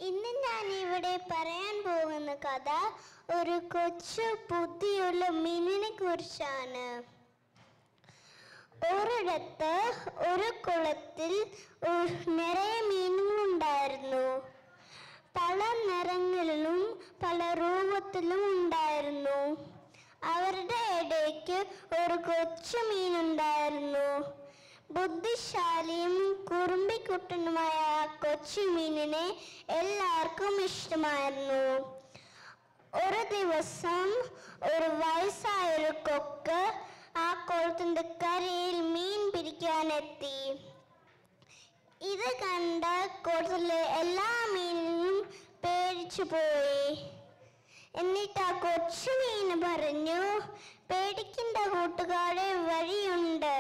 ഇന്ന് ഞാൻ ഇവിടെ പറയാൻ പോകുന്ന കഥ ഒരു കൊച്ചു ബുദ്ധിയുള്ള മീനിനെ കുറിച്ചാണ് ഒരിടത്ത് ഒരു കുളത്തിൽ ഒരു- നിറയെ മീനുകളുണ്ടായിരുന്നു പല നിറങ്ങളിലും പല രൂപത്തിലും ഉണ്ടായിരുന്നു അവരുടെ ഇടയ്ക്ക് ഒരു കൊച്ചു മീനുണ്ടായിരുന്നു ബുദ്ധിശാലിയും കുറുമ്പിക്കുട്ടനുമായ ആ കൊച്ചു മീനിനെ എല്ലാവർക്കും ഇഷ്ടമായിരുന്നു ഒരു ദിവസം ഒരു വയസ്സായൊരു കൊക്ക് ആ കുളത്തിന്റെ കരയിൽ മീൻ പിടിക്കാനെത്തി ഇത് കണ്ട കുളത്തിലെ എല്ലാ മീനിനും പേടിച്ചു പോയി എന്നിട്ട് ആ കൊച്ചു മീൻ പറഞ്ഞു പേടിക്കേണ്ട കൂട്ടുകാരെ വഴിയുണ്ട്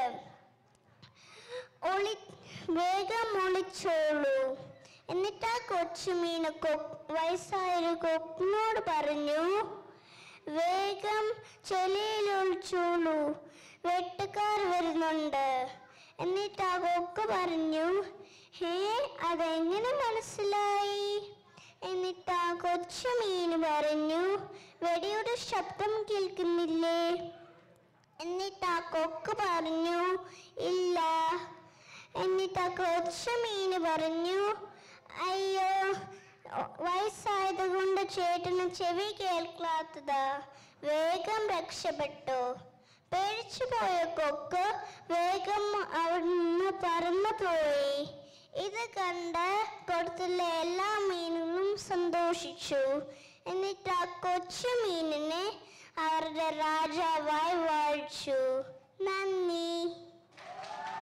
ഒളി വേഗം ഒളിച്ചോളൂ എന്നിട്ട് ആ കൊച്ചു മീന് കൊ- വയസ്സായൊരു കൊക്കിനോട് പറഞ്ഞു വേഗം ചെളിയിൽ ഒളിച്ചോളൂ വെട്ടുകാർ വരുന്നുണ്ട് എന്നിട്ട് ആ കൊക്ക് പറഞ്ഞു ഹേ അതെങ്ങനെ മനസ്സിലായി എന്നിട്ട് ആ കൊച്ചു മീന് പറഞ്ഞു വെടിയുടെ ശബ്ദം കേൾക്കുന്നില്ലേ എന്നിട്ട് ആ കൊക്ക് പറഞ്ഞു ഇല്ല എന്നിട്ട് ആ കൊച്ചു മീന് പറഞ്ഞു അയ്യോ വയസ്സായത് കൊണ്ട് ചേട്ടന് ചെവി കേൾക്കാത്തതാ വേഗം രക്ഷപ്പെട്ടു പേടിച്ചു പോയ കൊക്ക് വേഗം അവിടെ നിന്ന് പറന്നു പോയി ഇത് കണ്ട് കുളത്തിലെ എല്ലാ മീനുകളും സന്തോഷിച്ചു എന്നിട്ട് ആ കൊച്ചു മീനിനെ അവരുടെ രാജാവായി വാഴിച്ചു നന്ദി